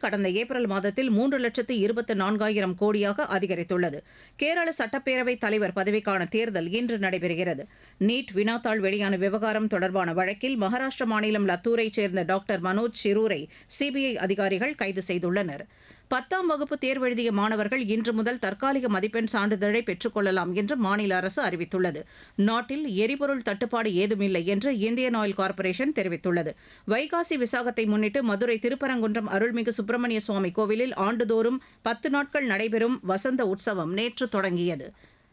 கடந்த ஏப்ரல் மாதத்தில் மூன்று லட்சத்து இருபத்து நான்காயிரம் கோடியாக அதிகரித்துள்ளது கேரள சட்டப்பேரவைத் தலைவர் பதவிக்கான தேர்தல் இன்று நடைபெறுகிறது நீட் வினாத்தாள் வெளியான விவகாரம் தொடர்பான வழக்கில் மகாராஷ்டிர மாநிலம் லத்தூரைச் சேர்ந்த டாக்டர் மனோஜ் சிரூரை சிபிஐ அதிகாரிகள் கைது செய்துள்ளனர் பத்தாம் வகுப்பு தேர்வெழுதிய மாணவர்கள் இன்று முதல் தற்காலிக மதிப்பெண் சான்றிதழை பெற்றுக் கொள்ளலாம் என்று மாநில அரசு அறிவித்துள்ளது நாட்டில் எரிபொருள் தட்டுப்பாடு ஏதுமில்லை என்று இந்தியன் ஆயில் கார்ப்பரேஷன் தெரிவித்துள்ளது வைகாசி விசாகத்தை முன்னிட்டு மதுரை திருப்பரங்குன்றம் அருள்மிகு சுப்பிரமணிய சுவாமி கோவிலில் ஆண்டுதோறும் பத்து நாட்கள் நடைபெறும் வசந்த உற்சவம் நேற்று தொடங்கியது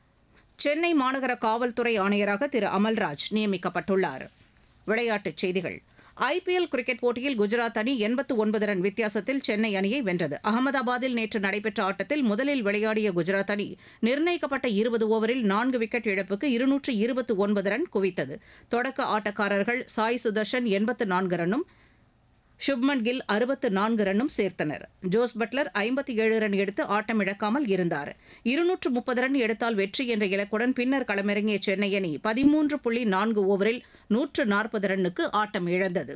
சென்னை மாநகர காவல்துறை ஆணையராக திரு அமல்ராஜ் நியமிக்கப்பட்டுள்ளார் விளையாட்டுச் செய்திகள் ஐபிஎல் கிரிக்கெட் போட்டியில் குஜராத் அணி எண்பத்து ஒன்பது ரன் வித்தியாசத்தில் சென்னை அணியை வென்றது அகமதாபாத்தில் நேற்று நடைபெற்ற ஆட்டத்தில் முதலில் விளையாடிய குஜராத் அணி நிர்ணயிக்கப்பட்ட இருபது ஓவரில் நான்கு விக்கெட் இழப்புக்கு இருநூற்று இருபத்து ஒன்பது ரன் குவித்தது தொடக்க ஆட்டக்காரர்கள் சாய் சுதர்ஷன் எண்பத்து நான்கு ரன்னும் சுப்மன் கில் அறுபத்து நான்கு ரன்னும் சேர்த்தனர் ஜோஸ் பட்லர் ஐம்பத்தி ஏழு ரன் எடுத்து ஆட்டமிழக்காமல் இருந்தார் இருநூற்று முப்பது ரன் எடுத்தால் வெற்றி என்ற இலக்குடன் பின்னர் களமிறங்கிய சென்னை அணி பதிமூன்று புள்ளி நான்கு ஓவரில் நூற்று நாற்பது ரன்னுக்கு ஆட்டம் இழந்தது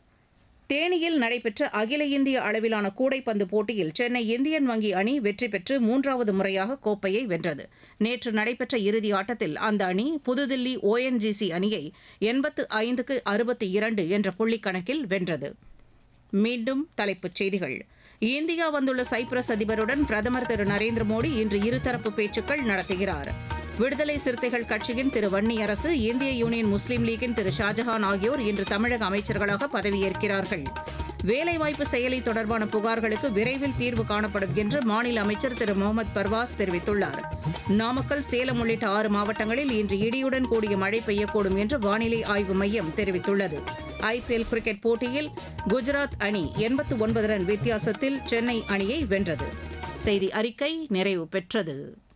தேனியில் நடைபெற்ற அகில இந்திய அளவிலான கூடைப்பந்து போட்டியில் சென்னை இந்தியன் வங்கி அணி வெற்றி பெற்று மூன்றாவது முறையாக கோப்பையை வென்றது நேற்று நடைபெற்ற இறுதி ஆட்டத்தில் அந்த அணி புதுதில்லி ஓஎன்ஜிசி அணியை எண்பத்து ஐந்துக்கு அறுபத்தி இரண்டு என்ற புள்ளிக்கணக்கில் வென்றது மீண்டும் தலைப்புச் செய்திகள் இந்தியா வந்துள்ள சைப்ரஸ் அதிபருடன் பிரதமர் திரு நரேந்திர மோடி இன்று இருதரப்பு பேச்சுக்கள் நடத்துகிறார் விடுதலை சிறுத்தைகள் கட்சியின் திரு வன்னியரசு இந்திய யூனியன் முஸ்லீம் லீக்கின் திரு ஷாஜஹான் ஆகியோர் இன்று தமிழக அமைச்சர்களாக பதவியேற்கிறார்கள் வேலைவாய்ப்பு செயலி தொடர்பான புகார்களுக்கு விரைவில் தீர்வு காணப்படும் என்று மாநில அமைச்சர் திரு முகமது பர்வாஸ் தெரிவித்துள்ளார் நாமக்கல் சேலம் உள்ளிட்ட ஆறு மாவட்டங்களில் இன்று இடியுடன் கூடிய மழை பெய்யக்கூடும் என்று வானிலை ஆய்வு மையம் தெரிவித்துள்ளது ஐபிஎல் கிரிக்கெட் போட்டியில் குஜராத் அணி எண்பத்து ஒன்பது ரன் வித்தியாசத்தில் சென்னை அணியை வென்றது செய்தி அறிக்கை நிறைவு பெற்றது